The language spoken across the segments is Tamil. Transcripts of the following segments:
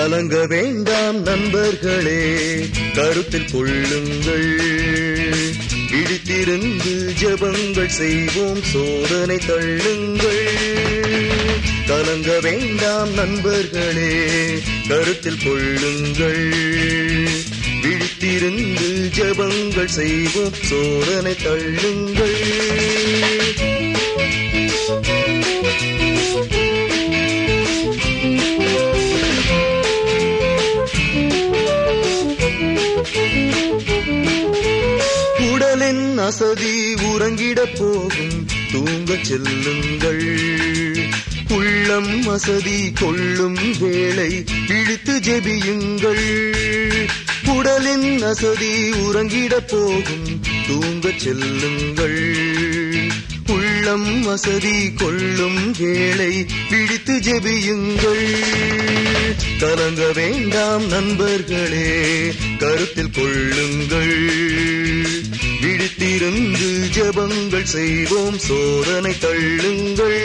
கலங்க வேண்டாம் நண்பர்களே கருத்தில் கொள்ளுங்கள் விழித்திருந்து ஜெபங்கள் செய்வோம் சோதனை தள்ளுங்கள் கலங்க வேண்டாம் நண்பர்களே கருத்தில் கொள்ளுங்கள் விழித்திருந்து ஜெபங்கள் செய்வோம் சோதனை தள்ளுங்கள் உடலின் அசதி உறங்கிட போகும் தூங்கச் செல்லுங்கள் உள்ளம் அசதி கொள்ளும் வேளை இழுத்து ஜெபியுங்கள் உடலின் அசதி உறங்கிட போகும் தூங்கச் செல்லுங்கள் உள்ளம் அசதி கொள்ளும் வேளை விழித்து ஜெபியுங்கள் கலங்க வேண்டாம் நண்பர்களே கருத்தில் கொள்ளுங்கள் விழித்திருந்து ஜெபங்கள் செய்வோம் சோதனை தள்ளுங்கள்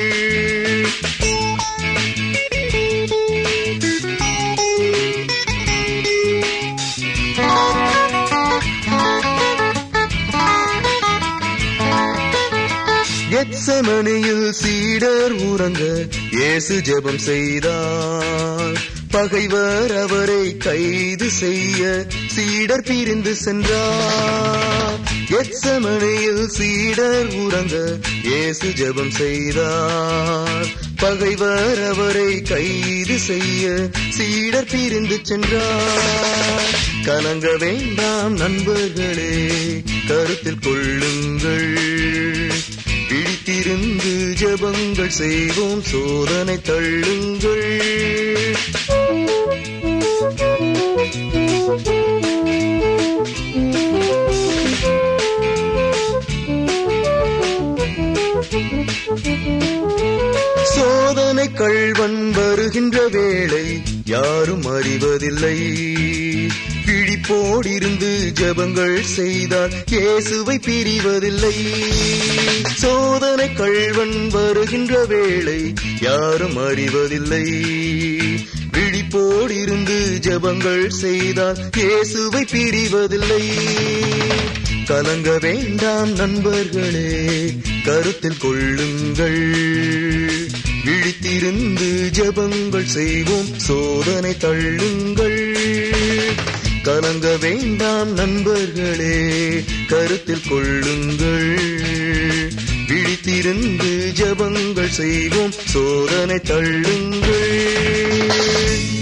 எச்சமணியில் சீடர் உறங்க இயேசு ஜெபம் செய்தார் பகைவர் அவரை கைது செய்ய சீடர் பிரிந்து சென்றார் எச்சமணியில் சீடர் உறங்க இயேசு ஜெபம் செய்தார் பகைவர் அவரை கைது செய்ய சீடர் பிரிந்து சென்றார் கலங்க வேண்டாம் நண்பர்களே கருத்தில் கொள்ளுங்கள் விழித்திருந்து ஜெபங்கள் செய்வோம் சோதனை தள்ளுங்கள் சோதனை கள்வன் வருகின்ற வேளை யாரும் அறிவதில்லை விழிப்போடிருந்து ஜெபங்கள் செய்தால் இயேசுவை பிரிவதில்லை சோதனை கள்வன் வருகின்ற வேளை யாரும் அறிவதில்லை விழிப்போடிருந்து ஜெபங்கள் செய்தால் இயேசுவை பிரிவதில்லை கலங்க வேண்டாம் நண்பர்களே கருத்தில் கொள்ளுங்கள் விழித்திருந்து ஜெபங்கள் செய்வோம் சோதனை தள்ளுங்கள் கலங்க வேண்டாம் நண்பர்களே கருத்தில் கொள்ளுங்கள் விழித்திருந்து ஜெபங்கள் செய்வோம் சோதனை தள்ளுங்கள்